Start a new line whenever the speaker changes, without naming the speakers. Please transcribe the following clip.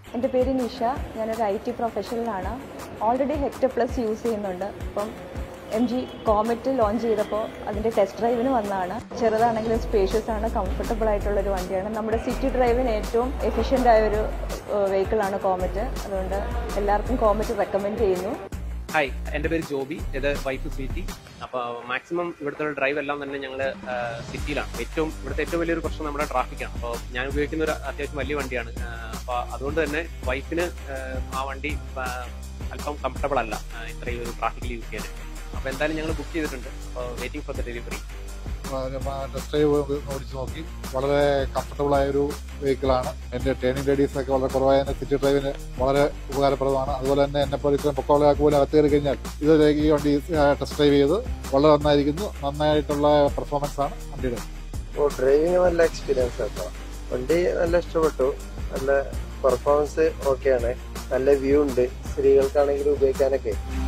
എൻ്റെ പേര് നിഷ ഞാനൊരു ഐ ടി പ്രൊഫഷണലാണ് ഓൾറെഡി ഹെക്ടർ പ്ലസ് യൂസ് ചെയ്യുന്നുണ്ട് അപ്പം എം ജി കോമറ്റ് ലോഞ്ച് ചെയ്തപ്പോൾ അതിൻ്റെ ടെസ്റ്റ് ഡ്രൈവിന് വന്നതാണ് ചെറുതാണെങ്കിലും സ്പേഷ്യസ് ആണ് കംഫർട്ടബിൾ ആയിട്ടുള്ള ഒരു വണ്ടിയാണ് നമ്മുടെ സിറ്റി ഡ്രൈവിന് ഏറ്റവും എഫിഷ്യൻ്റ് ആയ ഒരു വെഹിക്കിളാണ് കോമറ്റ് അതുകൊണ്ട് എല്ലാവർക്കും കോമറ്റ് റെക്കമെൻഡ് ചെയ്യുന്നു
ഹായ് എൻ്റെ പേര് ജോബി ഇത് വൈഫ് സ്വീറ്റി അപ്പോൾ മാക്സിമം ഇവിടുത്തെ ഡ്രൈവ് എല്ലാം തന്നെ ഞങ്ങൾ സിറ്റിയിലാണ് ഏറ്റവും ഇവിടുത്തെ ഏറ്റവും വലിയൊരു പ്രശ്നം നമ്മുടെ ട്രാഫിക്കാണ് അപ്പോൾ ഞാൻ ഉപയോഗിക്കുന്ന ഒരു അത്യാവശ്യം വലിയ വണ്ടിയാണ് അപ്പോൾ അതുകൊണ്ട് തന്നെ വൈഫിന് ആ വണ്ടി ആ, അല്പം കംഫർട്ടബിൾ അല്ല ആ, ഇത്രയും ഒരു ട്രാഫിക്കിൽ യൂസ് ചെയ്യാൻ അപ്പോൾ എന്തായാലും ഞങ്ങൾ ബുക്ക് ചെയ്തിട്ടുണ്ട് അപ്പോൾ waiting for the delivery
test drive ഓടിച്ച് നോക്കി വളരെ കംഫർട്ടബിൾ ആയ ഒരു വെഹിക്കിളാണ് എന്റെ ടേണിംഗ് റേഡിയസ് ഒക്കെ വളരെ കുറവായ സിറ്റി ഡ്രൈവിന് വളരെ ഉപകാരപ്രദമാണ് അതുപോലെ തന്നെ എന്നെ പോലെ ഇത്രയും പൊക്കമുള്ളയാൾക്ക് പോലും അകത്ത് കയറി കഴിഞ്ഞാൽ ഇത് ഈ വണ്ടി ടെസ്റ്റ് ഡ്രൈവ് ചെയ്ത് വളരെ നന്നായിരിക്കുന്നു നന്നായിട്ടുള്ള പെർഫോമൻസ് ആണ് വണ്ടിയുടെ
ഓ ഡ്രൈവിംഗ് നല്ല എക്സ്പീരിയൻസ് ആട്ടോ വണ്ടി നല്ല ഇഷ്ടപ്പെട്ടു നല്ല പെർഫോമൻസ് ഓക്കെയാണ് നല്ല വ്യൂ ഉണ്ട് സ്ത്രീകൾക്കാണെങ്കിലും ഉപയോഗിക്കാനൊക്കെ